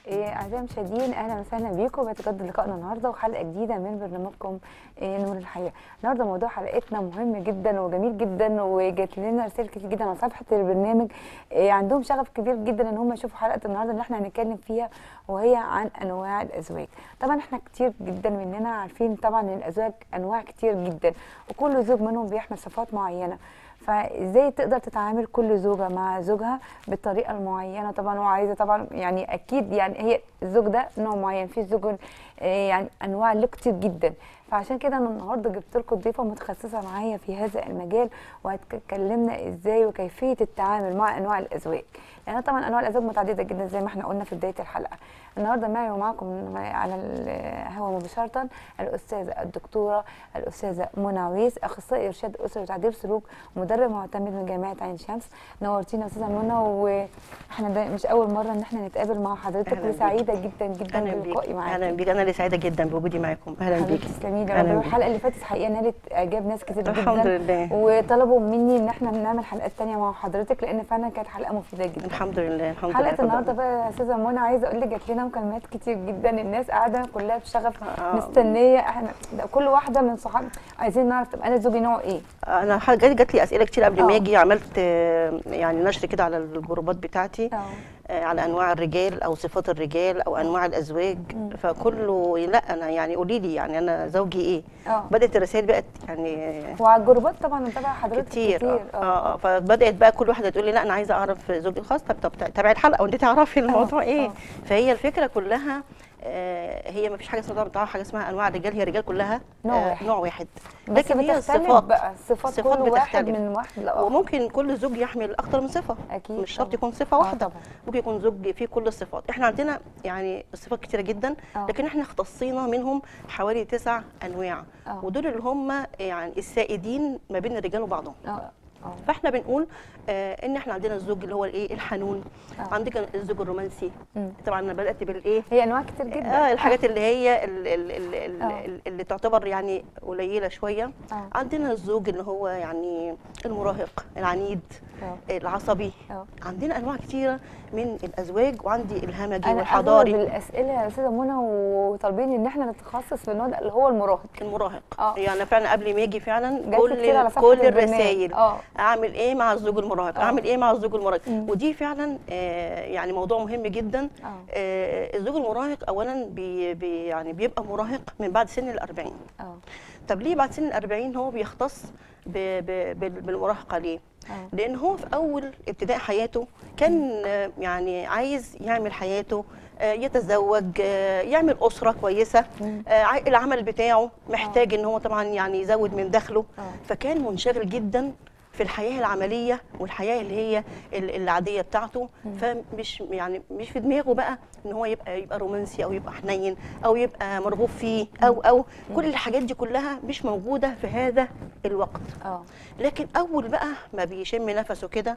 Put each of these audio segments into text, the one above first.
إيه، أعزائي المشاهدين أهلا وسهلا بيكم بيتجدد لقائنا النهارده وحلقة جديدة من برنامجكم إيه، نور الحياة. النهارده موضوع حلقتنا مهم جدا وجميل جدا وجات لنا رسائل كتير جدا على صفحة البرنامج إيه، عندهم شغف كبير جدا إن هم يشوفوا حلقة النهارده اللي احنا هنتكلم فيها وهي عن أنواع الأزواج. طبعا احنا كتير جدا مننا عارفين طبعا إن الأزواج أنواع كتير جدا وكل زوج منهم بيحمل صفات معينة. فازاي تقدر تتعامل كل زوجه مع زوجها بالطريقه المعينه طبعا وعايزه طبعا يعني اكيد يعني هي الزوج ده نوع معين في زوج آه، يعني انواع له كتير جدا فعشان كده انا النهارده جبت لكم ضيفه متخصصه معايا في هذا المجال وهتكلمنا ازاي وكيفيه التعامل مع انواع الازواج لان طبعا انواع الازواج متعدده جدا زي ما احنا قلنا في بدايه الحلقه النهارده معي ومعكم على الهواء مباشره الاستاذه الدكتوره الاستاذه منى عويس اخصائي ارشاد اسره وتعديل سلوك ومدرب معتمد من جامعه عين شمس نورتينا استاذه منى واحنا ده مش اول مره ان احنا نتقابل مع حضرتك أهلاً بيك. وسعيده جدا جدا اهلا بيك بلقائي معاكي اهلا بيك انا اللي سعيده جدا بوجودي معاكم اهلا بيك حبيبتي تسلمي لي أهلاً ربنا بيك. الحلقه اللي فاتت حقيقه نالت اعجاب ناس كتير جدا الحمد لله. وطلبوا مني ان احنا نعمل حلقات تانية مع حضرتك لان فعلا كانت حلقه مفيده جدا الحمد لله الحمد لله حلقه اتفضل. النهارده بقى يا استاذه منى عايزه اقول لك جات لنا مكالمات كتير جدا الناس قاعده كلها بشغف آه. مستنيه احنا ده كل واحده من صحابي عايزين نعرف طب انا زوجي نوعه ايه انا ح- جات جات لي اسئله كتير قبل ما آه. اجي عملت آه، يعني نشر كده على الجروبات بتاعتي اه آه، على انواع الرجال او صفات الرجال او انواع الازواج فكله لا انا يعني قولي لي يعني انا زوجي ايه اه بدات الرسائل بقت يعني وعلى الجروبات طبعا متابعه حضرتك كتير, كتير, اه اه فبدات بقى كل واحده تقول لي لا انا عايزه اعرف زوجي خلاص طب طب تابعي الحلقه وانت تعرفي الموضوع ايه آه. فهي الفكره كلها آه هي ما فيش حاجه اسمها طبعا حاجه اسمها انواع الرجال هي الرجال كلها نوع آه واحد. نوع واحد بس لكن هي بتختلف الصفات بقى صفات, صفات كل واحد بتختلف. من واحد لآخر وممكن كل زوج يحمل اكتر من صفه اكيد مش شرط طبعاً. يكون صفه آه واحده طبعا ممكن يكون زوج فيه كل الصفات احنا عندنا يعني الصفات كتيره جدا آه. لكن احنا اختصينا منهم حوالي تسع انواع آه. ودول اللي هم يعني السائدين ما بين الرجال وبعضهم اه اه فاحنا بنقول آه ان احنا عندنا الزوج اللي هو الايه الحنون آه. عندك الزوج الرومانسي مم. طبعا انا بدات بالايه هي انواع كتير جدا اه الحاجات اللي هي ال- ال- ال- ال- آه. ال- اللي تعتبر يعني قليله شويه اه عندنا الزوج اللي هو يعني المراهق العنيد اه العصبي اه عندنا انواع كتيره من الازواج وعندي الهمجي انا والحضاري اغلب الاسئله يا استاذه منى وطالبين ان احنا نتخصص في النوع ده اللي هو المراهق المراهق آه. يعني فعلا قبل ما يجي فعلا جات لي كتير على كل صفحة كل البرنامج. الرسائل اه اعمل ايه مع الزوج المراهق آه. اعمل ايه مع الزوج المراهق مم. ودي فعلا آه، يعني موضوع مهم جدا اه آه، الزوج المراهق اولا بي بي يعني بيبقى مراهق من بعد سن الأربعين اه طب ليه بعد سن الأربعين هو بيختص ب ب بال- بالمراهقه ليه اه لان هو في اول ابتداء حياته كان آه، يعني عايز يعمل حياته آه، يتزوج آه، يعمل اسره كويسه مم. آه، عاي- العمل بتاعه محتاج ان هو طبعا يعني يزود من دخله اه فكان منشغل جدا في الحياه العمليه والحياه اللي هي ال- العاديه بتاعته مم. فمش يعني مش في دماغه بقى ان هو يبقى يبقى رومانسي او يبقى حنين او يبقى مرغوب فيه او او كل الحاجات دي كلها مش موجوده في هذا الوقت اه لكن اول بقى ما بيشم نفسه كده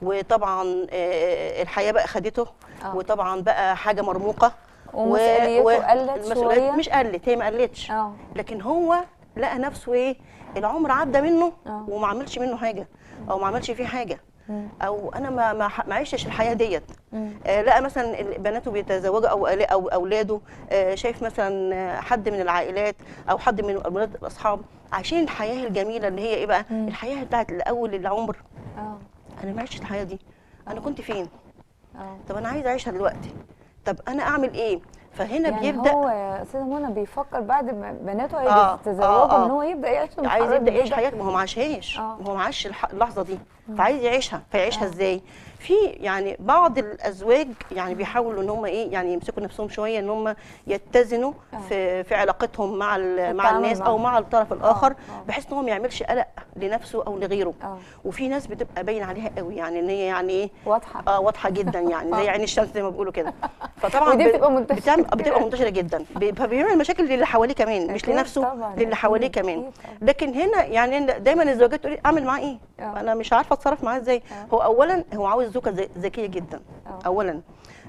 وطبعا آه، الحياه بقى خدته آه. وطبعا بقى حاجه مرموقه و- ومسؤوليته و- قلت المسؤوليات شويه مش قلت هي ما قلتش اه لكن هو لقى نفسه ايه العمر عدى منه آه. وما عملش منه حاجه او ما عملش فيه حاجه مم. او انا ما ما ح- ما عشتش الحياه ديت مم. آه، لقى مثلا ال- بناته بيتزوجوا او أولا- او اولاده آه، شايف مثلا آه، حد من العائلات او حد من اولاد الاصحاب عايشين الحياه الجميله اللي هي ايه بقى مم. الحياه بتاعت الاول العمر اه انا ما عشتش الحياه دي انا كنت فين اه طب انا عايزه اعيشها دلوقتي طب انا اعمل ايه فهنا يعني بيبدا هو يا استاذه منى بيفكر بعد ما بناته آه، هيتزوجوا آه، آه. ان هو يبدا يعيش عايز المرحلة يبدا يعيش الجديدة. حياته ما هو ما عاشهاش آه. ما هو ما عاش الح- اللحظه دي فعايز يعيشها فيعيشها آه. ازاي في يعني بعض الازواج يعني بيحاولوا ان هم ايه يعني يمسكوا نفسهم شويه ان هم يتزنوا آه. في في علاقتهم مع ال- مع التعامل الناس معهم. او مع الطرف الاخر آه. بحيث ان هو ما يعملش قلق لنفسه او لغيره اه وفي ناس بتبقى باين عليها قوي يعني ان هي يعني ايه واضحه اه واضحه جدا يعني زي آه. عين الشمس زي ما بيقولوا كده فطبعا ودي ب- بتبقى منتشرة بتعمل بتبقى منتشره جدا ب- فبيعمل مشاكل للي حواليه كمان مش أكيد لنفسه طبعاً، للي حواليه أكيد، كمان أكيد طبعاً. لكن هنا يعني دايما الزوجات تقول لي اعمل معاه ايه آه. انا مش عارفه اتصرف معاه ازاي آه. هو اولا هو عاوز زوجه ذ- ذكيه جدا آه. اولا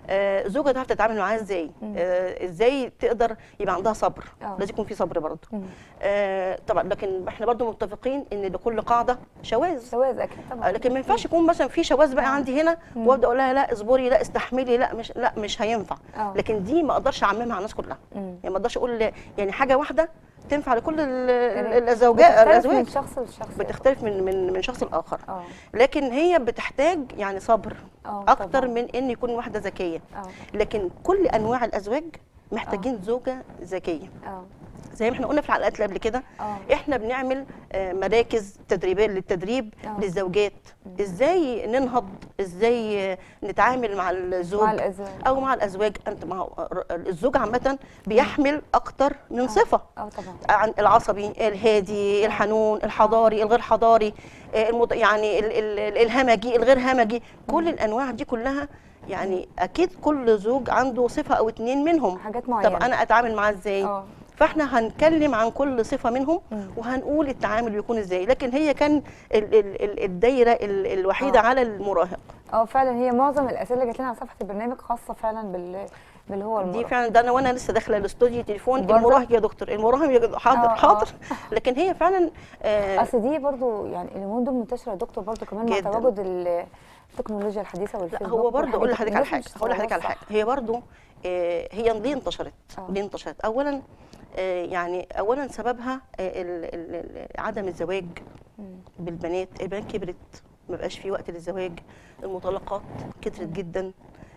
آه زوجها تعرف تتعامل معاها ازاي مم. آه ازاي تقدر يبقى عندها صبر آه. لازم يكون في صبر برضه مم. آه طبعا لكن احنا برضه متفقين ان لكل قاعده شواذ جواز اكيد آه، طبعا لكن ما ينفعش يكون مثلا في شواذ بقى آه. عندي هنا مم. وابدا اقول لها لا اصبري لا استحملي لا مش لا مش هينفع اه لكن دي ما اقدرش اعممها على الناس كلها مم. يعني ما اقدرش اقول يعني حاجه واحده تنفع لكل ال- ال- تمام. الزوجات بتختلف من الازواج شخص لشخص بتختلف من من من شخص لاخر اه لكن هي بتحتاج يعني صبر اه اكتر طبعاً. من ان يكون واحده ذكيه اه لكن كل انواع الازواج محتاجين زوجه ذكيه اه زي ما احنا قلنا في الحلقات اللي قبل كده اه احنا بنعمل آه، مراكز تدريبيه للتدريب آه. للزوجات ازاي ننهض ازاي آه، نتعامل مع الزوج مع الازواج او مع الازواج انت ما هو الزوج عامه بيحمل اكتر من صفه اه طبعا عن العصبي الهادي الحنون الحضاري الغير حضاري آه، المض... يعني ال... ال... ال- الهمجي الغير همجي كل الانواع دي كلها يعني اكيد كل زوج عنده صفه او اتنين منهم حاجات معينه طب انا اتعامل معاه ازاي اه فاحنا هنتكلم عن كل صفه منهم مم. وهنقول التعامل بيكون ازاي لكن هي كان ال... ال... ال- الدايره ال... الوحيده آه. على المراهق اه فعلا هي معظم الاسئله اللي جات لنا على صفحه البرنامج خاصه فعلا بال باللي هو دي المرأة. فعلا ده انا وانا لسه داخله الاستوديو تليفون برضه؟ المراهق يا دكتور المراهق يا دكتور. حاضر آه، آه. حاضر لكن هي فعلا آه اصل دي برضو يعني اليومين دول منتشره يا دكتور برضو كمان مع جداً. تواجد ال- التكنولوجيا الحديثه لا والفيسبوك هو برضه اقول والحاجات لحضرتك على دي. حاجه هقول لحضرتك على صح. حاجه هي برضه آه هي ليه انتشرت آه. ليه انتشرت اولا آه يعني اولا سببها آه ال- ال- ال- عدم الزواج مم. بالبنات البنات كبرت ما بقاش في وقت للزواج المطلقات كترت جدا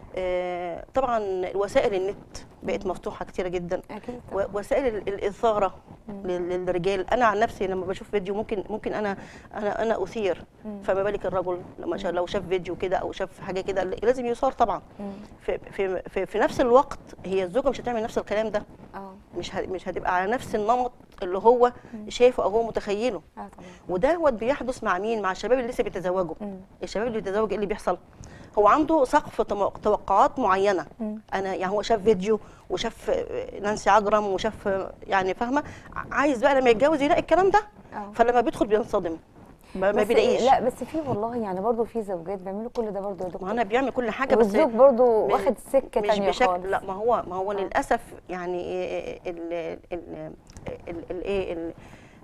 آه طبعا وسائل النت بقت مفتوحه كتيره جدا اكيد و- وسائل ال- الاثاره لل- للرجال انا عن نفسي لما بشوف فيديو ممكن ممكن انا انا انا اثير مم. فما بالك الرجل لما شا- لو شاف فيديو كده او شاف حاجه كده لازم يثار طبعا مم. في, في, في, في نفس الوقت هي الزوجه مش هتعمل نفس الكلام ده اه مش ه- مش هتبقى على نفس النمط اللي هو شايفه او هو متخيله اه طبعا وده هو بيحدث مع مين مع الشباب اللي لسه بيتزوجوا مم. الشباب اللي بيتزوج ايه اللي بيحصل هو عنده سقف توم- توقعات معينه مم. انا يعني هو شاف فيديو وشاف آه، نانسي عجرم وشاف آه، يعني فاهمه عايز بقى لما يتجوز يلاقي الكلام ده اه فلما بيدخل بينصدم ما, ما بس- بيلاقيش لا بس في والله يعني برضو في زوجات بيعملوا كل ده برضو يا ما دكتور انا بيعمل كل حاجه بس والزوج برضو مش- واخد سكه مش تانية بشكل خالص لا ما هو ما هو آه. للاسف يعني ال ال ال ال- الايه ال-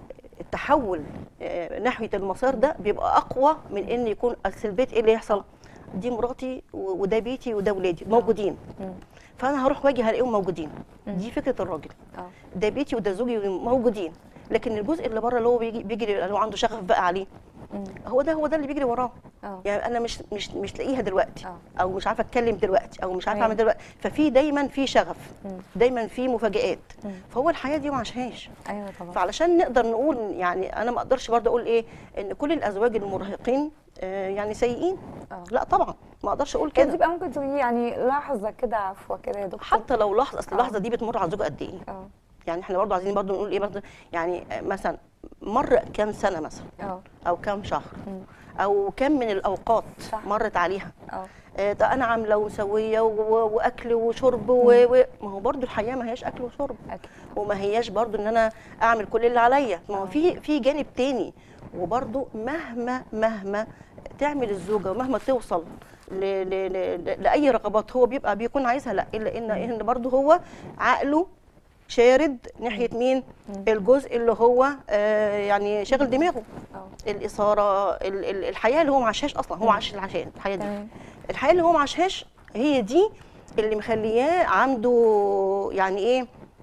التحول آه، ناحيه المسار ده بيبقى اقوى من ان يكون اصل البيت ايه اللي يحصل دي مراتي و- وده بيتي وده ولادي موجودين مم. فانا هروح واجي هلاقيهم موجودين مم. دي فكره الراجل اه ده بيتي وده زوجي موجودين لكن الجزء اللي بره اللي هو بيجي بيجري اللي هو عنده شغف بقى عليه مم. هو ده هو ده اللي بيجري وراه اه يعني انا مش مش مش لاقيها دلوقتي اه او مش عارفه اتكلم دلوقتي او مش عارفه تمام. اعمل دلوقتي ففي دايما في شغف مم. دايما في مفاجآت مم. فهو الحياه دي ما عاشهاش ايوه طبعا فعلشان نقدر نقول يعني انا ما اقدرش برضه اقول ايه ان كل الازواج المراهقين آه، يعني سيئين اه لا طبعا ما اقدرش اقول كده كده تبقى ممكن تقولي يعني لحظه كده عفوه كده يا دكتور حتى لو لحظه اصل آه. اللحظه دي بتمر على الزوج قد ايه اه يعني احنا برضه عايزين برضه نقول ايه برضه يعني آه، مثلا مر كام سنه مثلا اه او كام شهر مم. او كم من الاوقات صح. مرت عليها اه آه، ده انا عامله ومسويه و- واكل وشرب و... و... ما هو برضو الحياه ما هياش اكل وشرب اكيد وما هياش برضو ان انا اعمل كل اللي عليا ما هو آه. في في جانب تاني وبرضو مهما مهما تعمل الزوجه ومهما توصل ل... ل... ل... لاي رغبات هو بيبقى بيكون عايزها لا الا ان ان برضو هو عقله شارد ناحيه مين مم. الجزء اللي هو آه يعني شاغل دماغه اه الاثاره ال- ال- الحياه اللي هو ما عاشهاش اصلا هو عاش العشان الحياه دي تمام الحياه اللي هو ما عاشهاش هي دي اللي مخلياه عنده يعني ايه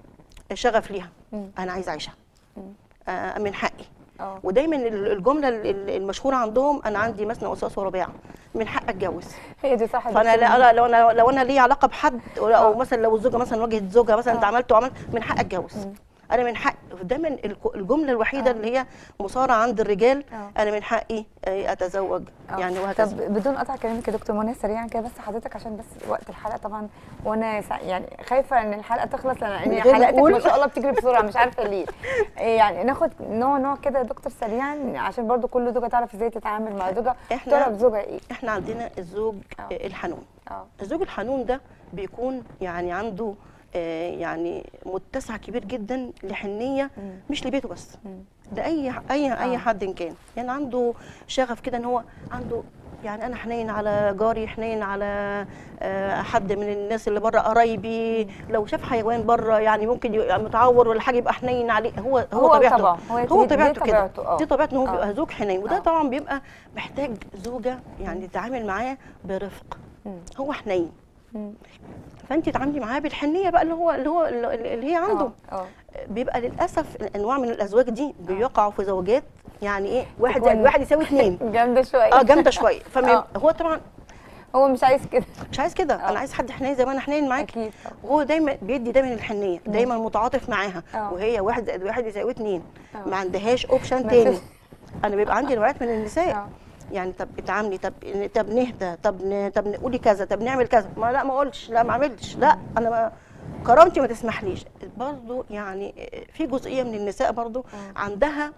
شغف ليها مم. انا عايز اعيشها مم. آه من حقي اه ودايما ال- الجمله ال- ال- المشهوره عندهم انا عندي مثنى وثلاث ورباع من حق اتجوز هي دي صح يا فانا دكتور. لا لا- لو انا لو انا لي علاقه بحد او آه. مثلا لو الزوجه مثلا واجهت زوجها مثلا انت آه. عملت وعملت من حق اتجوز مم. انا من حق دايما الك- الجمله الوحيده آه. اللي هي مثاره عند الرجال آه. انا من حقي آه، اتزوج آه. يعني وهكذا طب بدون قطع كلامك يا دكتور منى سريعا كده بس حضرتك عشان بس وقت الحلقه طبعا وانا سع- يعني خايفه ان الحلقه تخلص لان من غير ما حلقتك أقول. ما شاء الله بتجري بسرعه مش عارفه ليه إيه يعني ناخد نوع نوع كده يا دكتور سريعا عشان برضو كل زوجه تعرف ازاي تتعامل مع زوجها إحنا- تعرف زوجها ايه احنا عندنا الزوج آه. آه، الحنون اه الزوج الحنون ده بيكون يعني عنده آه، يعني متسع كبير جدا لحنيه مم. مش لبيته بس مم. لاي اي آه. اي حد إن كان يعني عنده شغف كده ان هو عنده يعني انا حنين على جاري حنين على آه، حد من الناس اللي بره قرايبي لو شاف حيوان بره يعني ممكن يبقى متعور ولا حاجه يبقى حنين عليه هو هو, هو طبيعته طبعه هو, هو دي- دي طبيعته كده طبيعته اه دي طبيعته ان هو آه. بيبقى زوج حنين وده آه. طبعا بيبقى محتاج زوجه يعني تتعامل معاه برفق مم. هو حنين مم. فانت تتعاملي معاه بالحنيه بقى اللي هو اللي هو اللي هي عنده اه آه. بيبقى للاسف انواع من الازواج دي بيقعوا في زوجات يعني ايه واحد تكون- زائد واحد يساوي اثنين جامده شويه اه جامده شويه فما آه. هو طبعا هو مش عايز كده مش عايز كده آه. انا عايز حد حنين زي ما انا حنين معاك اكيد طبعا وهو دايما بيدي دايما الحنيه دايما متعاطف معاها آه. وهي واحد زائد واحد يساوي اثنين آه. ما عندهاش اوبشن ما تاني فيش. انا بيبقى عندي نوعيات من النساء آه. يعني طب اتعاملي طب طب نهدى طب ن... طب نقولي كذا طب نعمل كذا ما لا ما اقولش لا ما عملتش لا انا ما كرامتي ما تسمحليش برضو يعني في جزئيه من النساء برضو آه. عندها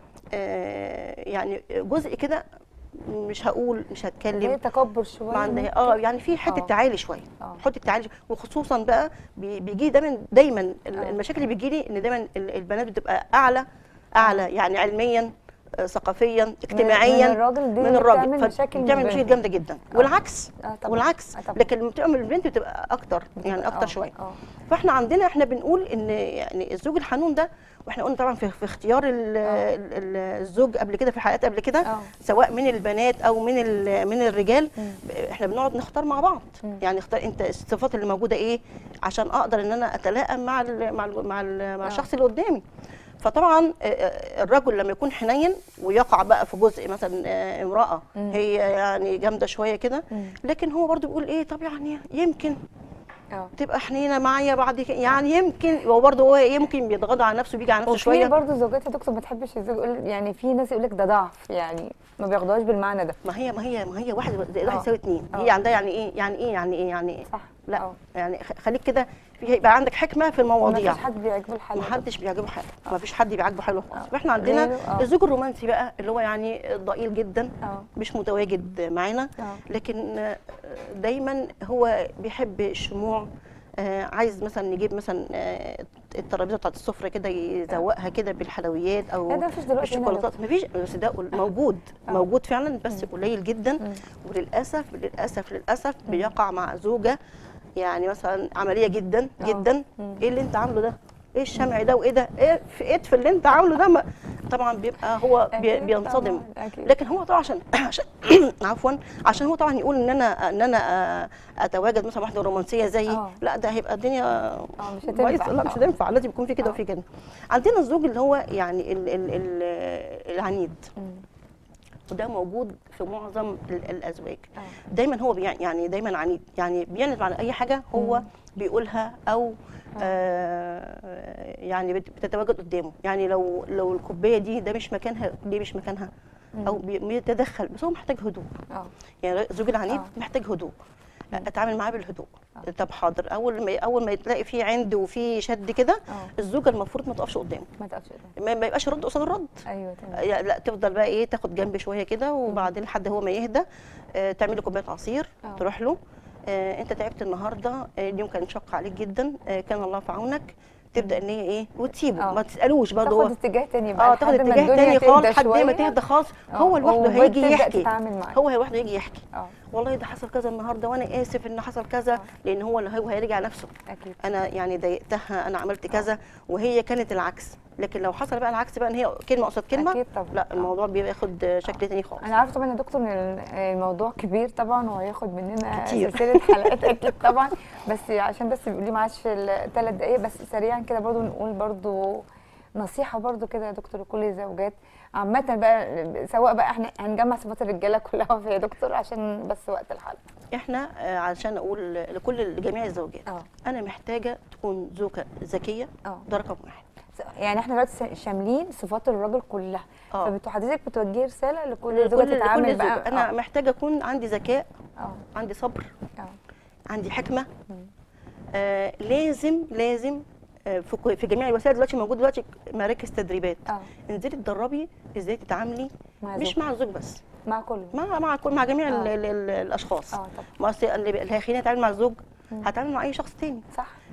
آه، يعني جزء كده مش هقول مش زي هتكلم تكبر شويه ما عندها ممكن. اه يعني في حته آه. تعالي شويه آه. حته تعالي وخصوصا بقى بي- بيجي دايما دايما ال- آه. المشاكل اللي بيجي لي ان دايما ال- البنات بتبقى اعلى اعلى يعني علميا آه، ثقافيا اجتماعيا من الراجل دي من الراجل بتعمل مشاكل بتعمل ما مشاكل بينهم. جامده جدا والعكس آه طبعا. والعكس آه طبعا. لكن لما بتبقى من البنت بتبقى اكتر يعني آه، اكتر شويه اه فاحنا عندنا احنا بنقول ان يعني الزوج الحنون ده واحنا قلنا طبعا في, في اختيار ال- آه. ال- ال- الزوج قبل كده في الحلقات قبل كده آه. سواء من البنات او من ال- من الرجال مم. احنا بنقعد نختار مع بعض مم. يعني اختار انت الصفات اللي موجوده ايه عشان اقدر ان انا اتلائم مع ال مع ال مع, ال مع آه. الشخص اللي قدامي فطبعا آه، آه، الرجل لما يكون حنين ويقع بقى في جزء مثلا آه، امراه مم. هي يعني جامده شويه كده مم. لكن هو برضو بيقول ايه طب يعني يمكن اه تبقى حنينه معايا بعد كده يعني يمكن هو برضه هو يمكن بيتغاضى عن نفسه بيجي على نفسه وفي شويه برضه زوجات يا دكتور ما تحبش الزوج يقول يعني في ناس يقول لك ده ضعف يعني ما بياخدوهاش بالمعنى ده ما هي ما هي ما هي واحد زائد واحد آه. يساوي اتنين آه. هي عندها يعني ايه يعني ايه يعني ايه يعني ايه صح لا آه. يعني خ- خليك كده في يبقى عندك حكمه في ما المواضيع فيش حد بيعجبه الحل ما ده. حدش بيعجبه حاجه ما فيش حد بيعجبه حلو خالص آه. فاحنا عندنا غيره، آه. الزوج الرومانسي بقى اللي هو يعني ضئيل جدا اه مش متواجد معانا اه لكن آه، دايما هو بيحب الشموع آه، عايز مثلا نجيب مثلا آه، الترابيزه بتاعت السفره كده يزوقها كده بالحلويات او لا ده مفيش دلوقتي هنا يا الشوكولاتات مفيش بس ده قل- موجود آه. موجود فعلا بس مم. قليل جدا مم. وللاسف للاسف للاسف بيقع مع زوجه يعني مثلا عمليه جدا آه. جدا مم. ايه اللي انت عامله ده ايه الشمع ده وايه ده ايه في ايه في اللي انت عامله ده ما- طبعا بيبقى هو بي أكيد بينصدم طبعاً، أكيد. لكن هو طبعا عشان عشان عفوا عشان هو طبعا يقول ان انا ان انا آه، اتواجد مثلا واحده رومانسيه زيي آه. لا ده هيبقى الدنيا اه مش بايظة. هتنفع لا مش آه. هتنفع لازم يكون في كده آه. وفي كده عندنا الزوج اللي هو يعني ال ال ال العنيد مم. وده موجود في معظم ال- الازواج آه. دايما هو بيع- يعني دايما عنيد يعني بيعند على اي حاجه هو مم. بيقولها او آه يعني بت- بتتواجد قدامه يعني لو لو الكوبايه دي ده مش مكانها ليه مش مكانها او بي- بيتدخل بس هو محتاج هدوء اه يعني الزوج العنيد آه. محتاج هدوء اتعامل معاه بالهدوء آه. طب حاضر اول ما اول ما تلاقي فيه عند وفيه شد كده اه الزوجه المفروض ما تقفش قدامه ما تقفش قدام ما ما يبقاش رد قصاد الرد ايوه تمام يعني لا تفضل بقى ايه تاخد جنب شويه كده وبعدين لحد هو ما يهدى آه تعملي كوبايه عصير آه. تروح له آه انت تعبت النهارده آه اليوم كان شق عليك جدا آه كان الله في عونك تبدا ان هي ايه وتسيبه آه. ما تسالوش برضه تاخد هو اتجاه تاني بقى اه تاخد لحد ما اتجاه الدنيا تاني خالص تهدى لحد ما شوية. تهدى خالص آه. هو لوحده وبتبدأ هيجي يحكي تتعامل معاه هو لوحده يجي يحكي اه والله ده حصل كذا النهارده وانا اسف ان حصل كذا آه. لان هو اللي هو هيرجع نفسه اكيد انا يعني ضايقتها انا عملت كذا وهي كانت العكس لكن لو حصل بقى العكس بقى ان هي كلمه قصاد كلمه اكيد طبعا لا آه. الموضوع بياخد شكل تاني خالص انا عارفه طبعا يا دكتور ان الموضوع كبير طبعا وهياخد مننا كتير. سلسله حلقات اكيد طبعا بس عشان بس بيقول لي معاش في الثلاث دقائق بس سريعا كده برضو نقول برضو نصيحه برضو كده يا دكتور لكل الزوجات عامه بقى سواء بقى احنا هنجمع صفات الرجاله كلها في يا دكتور عشان بس وقت الحلقه احنا آه، علشان اقول لكل لجميع الزوجات اه انا محتاجه تكون زوجه ذكيه اه ده رقم واحد يعني احنا دلوقتي شاملين صفات الراجل كلها اه فبتو حضرتك بتوجهي رساله لكل لكل زوجه لكل تتعامل زوجة. بقى انا اه محتاجه اكون عندي ذكاء اه عندي صبر اه عندي حكمه مم. آه لازم لازم آه في كو- في جميع الوسائل دلوقتي موجود دلوقتي مراكز تدريبات اه انزلي اتدربي ازاي تتعاملي مع مش زوج. مع الزوج بس مع كله مع مع كل مع جميع ال آه. ال ال الاشخاص اه طبعا ما اصل اللي اللي هيخليني اتعامل مع الزوج مم. هتعامل مع اي شخص تاني صح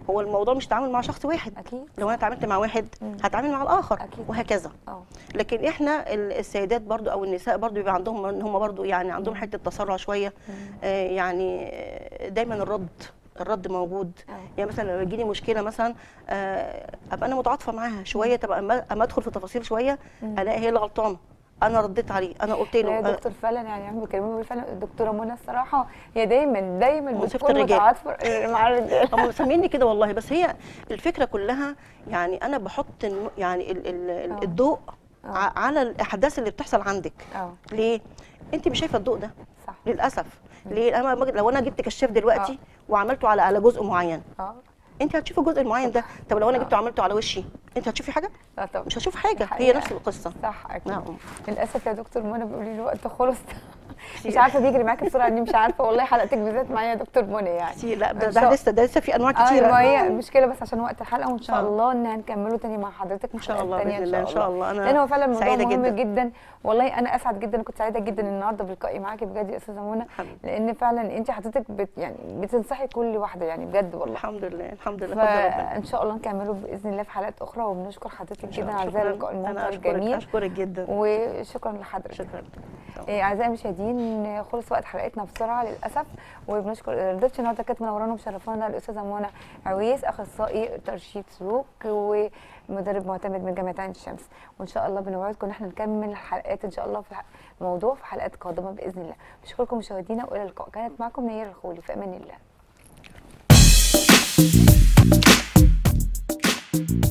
هو الموضوع مش تعامل مع شخص واحد اكيد لو انا اتعاملت مع واحد مم. هتعامل مع الاخر أكيد. وهكذا اه لكن احنا ال- السيدات برضو او النساء برضو بيبقى عندهم ان هم برضو يعني عندهم حته تسرع شويه آه يعني آه، دايما الرد الرد موجود آه. يعني مثلا لو يجيني مشكله مثلا آه، ابقى انا متعاطفه معاها شويه تبقى اما أما ادخل في تفاصيل شويه الاقي هي اللي غلطانه انا رديت عليه انا قلت لا له يا آه، دكتور فعلا يعني هم بيكلموني فعلا الدكتوره منى الصراحه هي دايما دايما منصفة بتكون الرجال. متعاطفه مع الرجال هم مسميني كده والله بس هي الفكره كلها يعني انا بحط الم- يعني ال- ال- آه. الضوء آه. ع- على الاحداث اللي بتحصل عندك اه ليه انت مش شايفه الضوء ده صح للاسف ليه انا لما- لو انا جبت كشاف دلوقتي وعملته على على جزء معين اه انت هتشوفي الجزء المعين ده طب لو انا آه. جبته وعملته على وشي انت هتشوفي حاجه لا طبعا مش هشوف حاجه هي الحقيقة. نفس القصه صح اكيد نعم للاسف يا دكتور منى بيقولي لي الوقت خلص مش عارفه بيجري معاكي بسرعه اني مش عارفه والله حلقتك بالذات معايا يا دكتور منى يعني كتير لا ده, إن شاء- ده لسه ده لسه في انواع اه كتيره ما هي المشكله بس عشان وقت الحلقه وان شاء آه. الله ان هنكمله تاني مع حضرتك ان شاء الله تانية باذن الله ان شاء الله انا لان هو فعلا الموضوع سعيدة مهم جدا. جدا. والله انا اسعد جدا كنت سعيده جدا النهارده بلقائي معاكي بجد يا استاذه منى حبيبي. لان فعلا انت حضرتك بت يعني بتنصحي كل واحده يعني بجد والله الحمد لله الحمد لله فضل ربنا فان شاء الله نكمله باذن الله في حلقات اخرى وبنشكر حضرتك إن شاء جدا الله. على هذا شكراً. اللقاء الممتع انا اشكرك الجميل اشكرك جدا وشكرا لحضرتك شكرا إيه، اعزائي المشاهدين خلص وقت حلقتنا بسرعه للاسف وبنشكر ضيفتي النهارده كانت منورانا ومشرفانا الاستاذه منى عويس اخصائي ترشيد سلوك ومدرب معتمد من جامعه عين الشمس وان شاء الله بنوعدكم ان احنا نكمل الحلقات ان شاء الله في موضوع في حلقات قادمه باذن الله بشكركم مشاهدينا والى اللقاء كانت معكم نير الخولي في امان الله